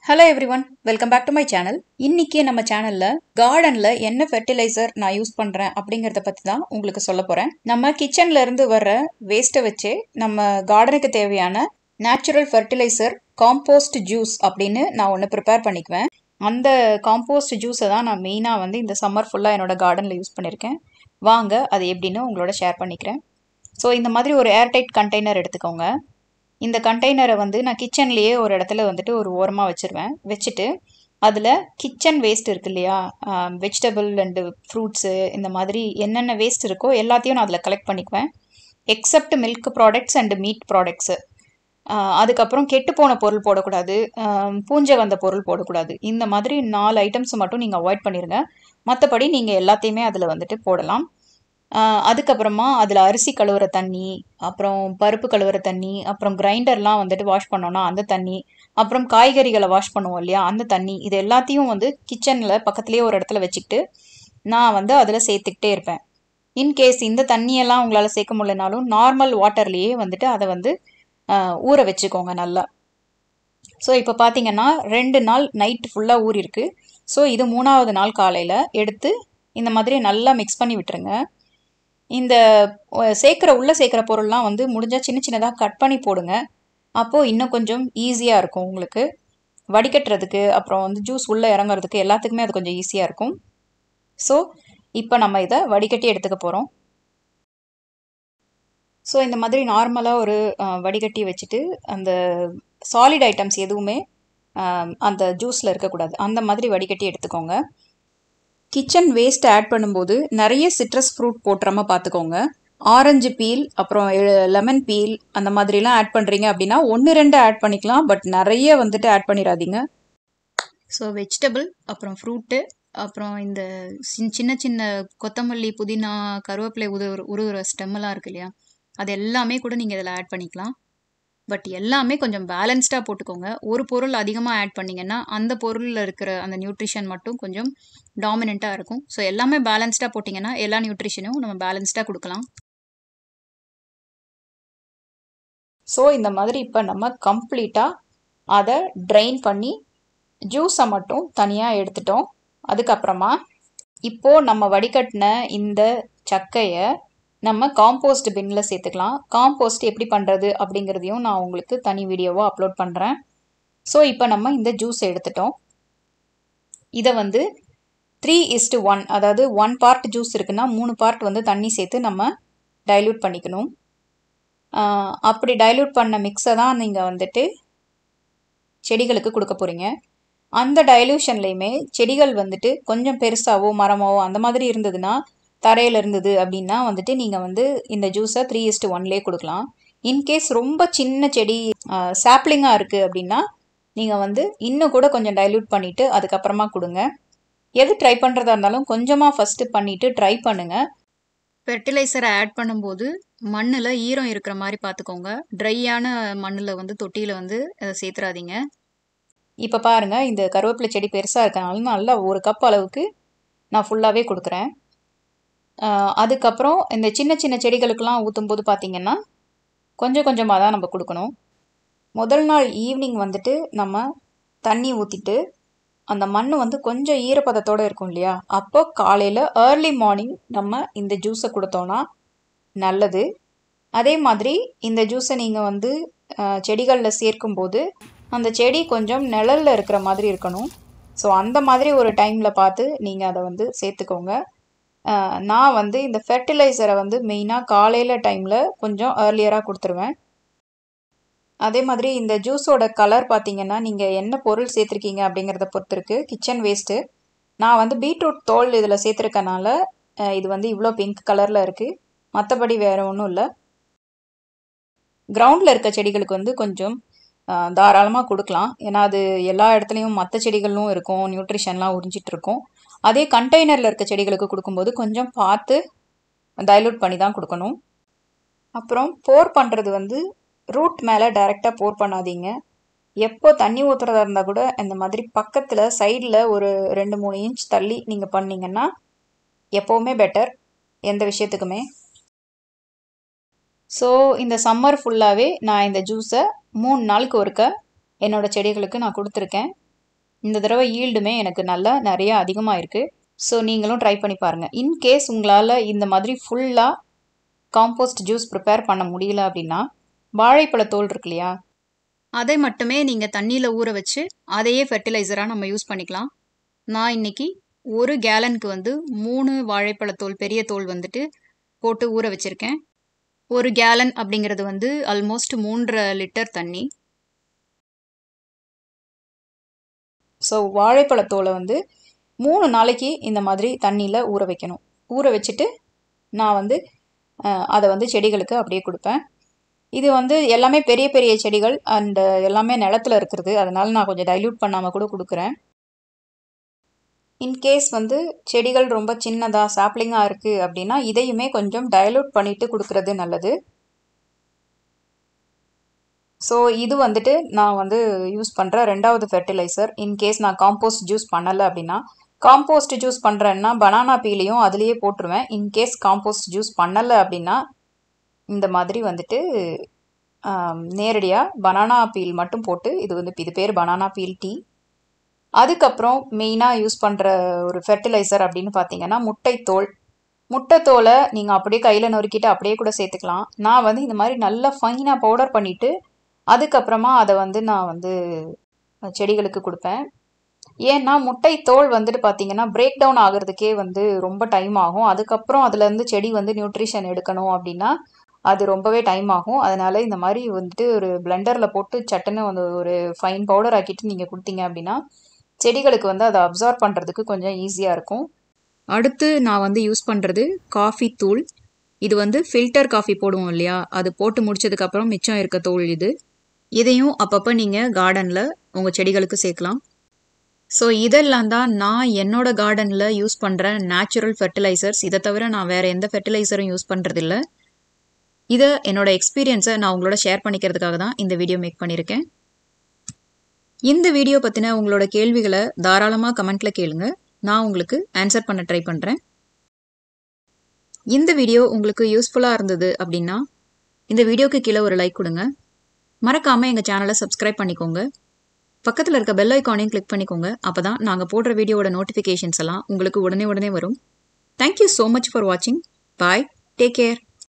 hello everyone welcome back to my channel இன்னைக்கு நம்ம சேனலில் கார்டனில் என்ன ஃபெர்டிலைசர் நான் யூஸ் பண்ணுறேன் அப்படிங்கிறத பற்றி தான் உங்களுக்கு சொல்ல போகிறேன் நம்ம கிச்சன்ல இருந்து வர்ற வேஸ்ட்டை வச்சே நம்ம கார்டனுக்கு தேவையான நேச்சுரல் ஃபெர்டிலைசர் காம்போஸ்ட் ஜூஸ் அப்படின்னு நான் ஒன்று ப்ரிப்பேர் பண்ணிக்குவேன் அந்த காம்போஸ்ட் ஜூஸை தான் நான் மெயினாக வந்து இந்த சம்மர் ஃபுல்லாக என்னோட கார்டனில் யூஸ் பண்ணியிருக்கேன் வாங்க அது எப்படின்னு உங்களோட ஷேர் பண்ணிக்கிறேன் ஸோ இந்த மாதிரி ஒரு ஏர்டைட் கண்டெய்னர் எடுத்துக்கோங்க இந்த கண்டெய்னரை வந்து நான் கிச்சன்லேயே ஒரு இடத்துல வந்துட்டு ஒரு ஓரமாக வச்சுருவேன் வச்சுட்டு அதில் கிச்சன் வேஸ்ட் இருக்கு இல்லையா வெஜிடபிள் அண்டு ஃப்ரூட்ஸு இந்த மாதிரி என்னென்ன வேஸ்ட் இருக்கோ எல்லாத்தையும் நான் அதில் கலெக்ட் பண்ணிக்குவேன் except milk products and meat products அதுக்கப்புறம் கெட்டு போன பொருள் போடக்கூடாது ஆம், பூஞ்சை வந்த பொருள் போடக்கூடாது இந்த மாதிரி நாலு ஐட்டம்ஸ் மட்டும் நீங்கள் அவாய்ட் பண்ணிடுங்க மற்றபடி நீங்கள் எல்லாத்தையுமே அதில் வந்துட்டு போடலாம் ஆஹ் அதுக்கப்புறமா அதில் அரிசி கழுவுற தண்ணி அப்புறம் பருப்பு கழுவுற தண்ணி அப்புறம் கிரைண்டர்லாம் வந்துட்டு வாஷ் பண்ணோன்னா அந்த தண்ணி அப்புறம் காய்கறிகளை வாஷ் பண்ணுவோம் இல்லையா அந்த தண்ணி இது எல்லாத்தையும் வந்து கிச்சனில் பக்கத்துலேயே ஒரு இடத்துல வச்சுக்கிட்டு நான் வந்து அதில் சேர்த்துக்கிட்டே இருப்பேன் இன்கேஸ் இந்த தண்ணியெல்லாம் உங்களால் சேர்க்க முடியலனாலும் நார்மல் வாட்டர்லேயே வந்துட்டு அதை வந்து ஆஹ் ஊற வச்சுக்கோங்க நல்லா ஸோ இப்போ பார்த்தீங்கன்னா ரெண்டு நாள் நைட் ஃபுல்லாக ஊறிருக்கு ஸோ இது மூணாவது நாள் காலையில் எடுத்து இந்த மாதிரி நல்லா மிக்ஸ் பண்ணி விட்டுருங்க இந்த அஹ், சேர்க்குற உள்ளே சேர்க்குற பொருள்லாம் வந்து முடிஞ்சால் சின்ன சின்னதாக கட் பண்ணி போடுங்க அப்போது இன்னும் கொஞ்சம் ஈஸியாக இருக்கும் உங்களுக்கு வடிகட்டுறதுக்கு அப்புறம் வந்து ஜூஸ் உள்ளே இறங்குறதுக்கு எல்லாத்துக்குமே அது கொஞ்சம் ஈஸியாக இருக்கும் ஸோ இப்போ நம்ம இதை வடிகட்டி எடுத்துக்க போகிறோம் ஸோ இந்த மாதிரி நார்மலாக ஒரு அஹ், வடிகட்டி வச்சுட்டு அந்த சாலிட் ஐட்டம்ஸ் எதுவுமே அஹ், அந்த ஜூஸில் இருக்கக்கூடாது அந்த மாதிரி வடிகட்டி எடுத்துக்கோங்க கிச்சன் வேஸ்ட் ஆட் பண்ணும்போது நிறைய சிட்ரஸ் ஃப்ரூட் போட்டுறாம பார்த்துக்கோங்க ஆரஞ்சு பீல் அப்புறம் லெமன் பீல் அந்த மாதிரிலாம் ஆட் பண்ணுறீங்க அப்படின்னா ஒன்று ரெண்டு ஆட் பண்ணிக்கலாம் பட் நிறைய வந்துட்டு ஆட் பண்ணிடாதீங்க ஸோ வெஜிடபிள் அப்புறம் ஃப்ரூட்டு அப்புறம் இந்த சின் சின்ன சின்ன கொத்தமல்லி புதினா கருவேப்பிலை உதவு உருவுற ஸ்டெம்மெல்லாம் இருக்கு இல்லையா அது எல்லாமே கூட நீங்கள் இதில் ஆட் பண்ணிக்கலாம் பட் எல்லாமே கொஞ்சம் பேலன்ஸ்டாக போட்டுக்கோங்க ஒரு பொருள் அதிகமாக ஆட் பண்ணிங்கன்னா அந்த பொருளில் இருக்கிற அந்த நியூட்ரிஷன் மட்டும் கொஞ்சம் டாமினண்ட்டாக இருக்கும் ஸோ எல்லாமே பேலன்ஸ்டாக போட்டிங்கன்னா எல்லா நியூட்ரிஷனும் நம்ம பேலன்ஸ்டாக கொடுக்கலாம் ஸோ இந்த மாதிரி இப்போ நம்ம கம்ப்ளீட்டாக அதை ட்ரைன் பண்ணி ஜூஸை மட்டும் தனியாக எடுத்துட்டோம் அதுக்கப்புறமா இப்போது நம்ம வடிகட்டின இந்த சக்கையை நம்ம காம்போஸ்ட் பின்னில் சேர்த்துக்கலாம் காம்போஸ்ட் எப்படி பண்ணுறது அப்படிங்கிறதையும் நான் உங்களுக்கு தனி வீடியோவாக அப்லோட் பண்ணுறேன் ஸோ இப்போ நம்ம இந்த ஜூஸ் எடுத்துட்டோம் இதை வந்து three is to one one part juice இருக்குன்னா மூணு பார்ட் வந்து தண்ணி சேர்த்து நம்ம டைல்யூட் பண்ணிக்கணும் ஆஹ் அப்படி டைல்யூட் பண்ண மிக்ஸை தான் நீங்கள் வந்துட்டு செடிகளுக்கு கொடுக்க போகிறீங்க அந்த டைல்யூஷன்லேயுமே செடிகள் வந்துட்டு கொஞ்சம் பெருசாவோ மரமாவோ அந்த மாதிரி இருந்ததுன்னா தரையில் இருந்தது அப்படின்னா வந்துட்டு நீங்கள் வந்து இந்த ஜூஸை த்ரீ இஸ்டு ஒன்லேயே கொடுக்கலாம் இன்கேஸ் ரொம்ப சின்ன செடி சாப்ளிங்காக இருக்குது அப்படின்னா நீங்கள் வந்து இன்னும் கூட கொஞ்சம் டைல்யூட் பண்ணிவிட்டு அதுக்கப்புறமா கொடுங்க எது ட்ரை பண்ணுறதா இருந்தாலும் கொஞ்சமாக ஃபஸ்ட்டு பண்ணிவிட்டு ட்ரை பண்ணுங்கள் ஃபெர்டிலைசரை ஆட் பண்ணும்போது மண்ணில் ஈரம் இருக்கிற மாதிரி பார்த்துக்கோங்க ட்ரையான மண்ணில் வந்து தொட்டியில் வந்து அதை சேர்த்துறாதீங்க இப்போ பாருங்கள் இந்த கருவேப்பிலை செடி பெருசாக இருக்கனால நல்லா ஒரு கப் அளவுக்கு நான் ஃபுல்லாகவே கொடுக்குறேன் ஆஹ் அதுக்கப்புறம் இந்த சின்ன சின்ன செடிகளுக்கெல்லாம் ஊற்றும்போது பார்த்தீங்கன்னா கொஞ்சம் கொஞ்சமாக தான் நம்ம கொடுக்கணும் முதல் நாள் ஈவினிங் வந்துட்டு நம்ம தண்ணி ஊற்றிட்டு அந்த மண் வந்து கொஞ்சம் ஈரப்பதத்தோடு இருக்கும் இல்லையா அப்போ காலையில் ஏர்லி மார்னிங் நம்ம இந்த ஜூஸை கொடுத்தோன்னா நல்லது அதே மாதிரி இந்த ஜூஸை நீங்கள் வந்து செடிகளில் சேர்க்கும்போது அந்த செடி கொஞ்சம் நிழல்ல இருக்கிற மாதிரி இருக்கணும் ஸோ அந்த மாதிரி ஒரு டைமில் பார்த்து நீங்கள் அதை வந்து சேர்த்துக்கோங்க அஹ் நான் வந்து இந்த ஃபெர்டிலைசரை வந்து மெயினாக காலையில் டைமில் கொஞ்சம் ஏர்லியராக கொடுத்துருவேன் அதே மாதிரி இந்த ஜூஸோட கலர் பார்த்தீங்கன்னா நீங்கள் என்ன பொருள் சேர்த்துருக்கீங்க அப்படிங்கிறத பொறுத்து இருக்கு கிச்சன் வேஸ்ட்டு நான் வந்து பீட்ரூட் தோல் இதில் சேர்த்துருக்கனால அஹ் இது வந்து இவ்வளோ பிங்க் கலரில் இருக்குது மற்றபடி வேறு ஒன்றும் இல்லை கிரவுண்டில் இருக்க செடிகளுக்கு வந்து கொஞ்சம் தாராளமாக கொடுக்கலாம் ஏன்னா அது எல்லா இடத்துலையும் மற்ற செடிகளும் இருக்கும் நியூட்ரிஷன்லாம் உறிஞ்சிட்டு இருக்கும் அதே கண்டெய்னரில் இருக்க செடிகளுக்கு கொடுக்கும்போது கொஞ்சம் பார்த்து டைலூட் பண்ணி தான் கொடுக்கணும் அப்புறம் போர் பண்ணுறது வந்து ரூட் மேலே டைரெக்டாக போர் பண்ணாதீங்க எப்போ தண்ணி ஊற்றுறதா இருந்தால் கூட இந்த மாதிரி பக்கத்தில் சைடில் ஒரு ரெண்டு மூணு இன்ச் தள்ளி நீங்கள் பண்ணீங்கன்னா எப்போவுமே பெட்டர் எந்த விஷயத்துக்குமே ஸோ இந்த சம்மர் ஃபுல்லாகவே நான் இந்த ஜூஸை மூணு நாளுக்கு ஒருக்க என்னோட செடிகளுக்கு நான் கொடுத்துருக்கேன் இந்த தடவை ஈல்டுமே எனக்கு நல்லா நிறைய அதிகமாக இருக்குது ஸோ நீங்களும் ட்ரை பண்ணி பாருங்கள் இன்கேஸ் உங்களால் இந்த மாதிரி ஃபுல்லாக காம்போஸ்ட் ஜூஸ் ப்ரிப்பேர் பண்ண முடியல அப்படின்னா வாழைப்பழத்தோல் இருக்கு இல்லையா அதை மட்டுமே நீங்கள் தண்ணியில் ஊற வச்சு அதையே ஃபெர்டிலைசராக நம்ம யூஸ் பண்ணிக்கலாம் நான் இன்னைக்கு ஒரு கேலனுக்கு வந்து மூணு வாழைப்பழத்தோல் பெரிய தோல் வந்துட்டு போட்டு ஊற வச்சுருக்கேன் ஒரு கேலன் அப்படிங்கிறது வந்து ஆல்மோஸ்ட் மூன்றரை லிட்டர் தண்ணி ஸோ வாழைப்பழத்தோலை வந்து மூணு நாளைக்கு இந்த மாதிரி தண்ணியில் ஊற வைக்கணும் ஊற வச்சுட்டு நான் வந்து அதை வந்து செடிகளுக்கு அப்படியே கொடுப்பேன் இது வந்து எல்லாமே பெரிய பெரிய செடிகள் அண்ட் எல்லாமே நிலத்துல இருக்கிறது அதனால நான் கொஞ்சம் டைல்யூட் பண்ணாமல் கூட கொடுக்குறேன் இன்கேஸ் வந்து செடிகள் ரொம்ப சின்னதாக சாப்ளிங்காக இருக்குது அப்படின்னா இதையுமே கொஞ்சம் டைலூட் பண்ணிட்டு கொடுக்கறது நல்லது ஸோ இது வந்துட்டு நான் வந்து யூஸ் பண்ணுற ரெண்டாவது ஃபெர்டிலைசர் இன்கேஸ் நான் காம்போஸ்ட் ஜூஸ் பண்ணலை அப்படின்னா காம்போஸ்ட் ஜூஸ் பண்ணுறேன்னா பனானா பீலையும் அதுலேயே போட்டுருவேன் இன்கேஸ் காம்போஸ்ட் ஜூஸ் பண்ணலை அப்படின்னா இந்த மாதிரி வந்துட்டு நேரடியாக பனானா பீல் மட்டும் போட்டு இது வந்து இது பேர் பனானா பீல் டீ அதுக்கப்புறம் மெயினாக யூஸ் பண்ணுற ஒரு ஃபெர்டிலைசர் அப்படின்னு பார்த்தீங்கன்னா முட்டைத்தோல் முட்டைத்தோலை நீங்கள் அப்படியே கையில் நொறுக்கிட்டு அப்படியே கூட சேர்த்துக்கலாம் நான் வந்து இந்த மாதிரி நல்லா ஃபைனாக பவுடர் பண்ணிவிட்டு அதுக்கப்புறமா அதை வந்து நான் வந்து செடிகளுக்கு கொடுப்பேன் ஏன்னா முட்டை தோல் வந்துட்டு பார்த்தீங்கன்னா பிரேக் டவுன் ஆகிறதுக்கே வந்து ரொம்ப டைம் ஆகும் அதுக்கப்புறம் அதுலேருந்து செடி வந்து நியூட்ரிஷன் எடுக்கணும் அப்படின்னா அது ரொம்பவே டைம் ஆகும் அதனால இந்த மாதிரி வந்துட்டு ஒரு பிளெண்டரில் போட்டு சட்டுன்னு வந்து ஒரு ஃபைன் பவுடர் ஆக்கிட்டு நீங்கள் கொடுத்தீங்க அப்படின்னா செடிகளுக்கு வந்து அதை அப்சார்ப் பண்ணுறதுக்கு கொஞ்சம் ஈஸியாக இருக்கும் அடுத்து நான் வந்து யூஸ் பண்ணுறது காஃபி தூள் இது வந்து ஃபில்டர் காஃபி போடுவோம் இல்லையா அது போட்டு முடிச்சதுக்கப்புறம் மிச்சம் இருக்க தூள் இது இதையும் அப்பப்போ நீங்கள் கார்டனில் உங்கள் செடிகளுக்கு சேர்க்கலாம் ஸோ இதெல்லாம் தான் நான் என்னோட கார்டனில் யூஸ் பண்ணுற நேச்சுரல் ஃபெர்டிலைசர்ஸ் இதை தவிர நான் வேறு எந்த ஃபெர்டிலைசரும் யூஸ் பண்ணுறதில்ல இதை என்னோட எக்ஸ்பீரியன்ஸை நான் உங்களோட ஷேர் பண்ணிக்கிறதுக்காக தான் இந்த வீடியோ மேக் பண்ணியிருக்கேன் இந்த வீடியோ பற்றின உங்களோட கேள்விகளை தாராளமாக கமெண்ட்டில் கேளுங்க நான் உங்களுக்கு ஆன்சர் பண்ண ட்ரை பண்ணுறேன் இந்த வீடியோ உங்களுக்கு யூஸ்ஃபுல்லாக இருந்தது அப்படின்னா இந்த வீடியோக்கு கீழே ஒரு லைக் கொடுங்க மறக்காமல் எங்கள் சேனலை சப்ஸ்கிரைப் பண்ணிக்கோங்க பக்கத்தில் இருக்க பெல் ஐக்கானையும் கிளிக் பண்ணிக்கோங்க அப்போ தான் நாங்கள் போடுற வீடியோவோட நோட்டிஃபிகேஷன்ஸ் எல்லாம் உங்களுக்கு உடனே உடனே வரும் தேங்க்யூ ஸோ மச் ஃபார் வாட்சிங் பாய் டேக் கேர்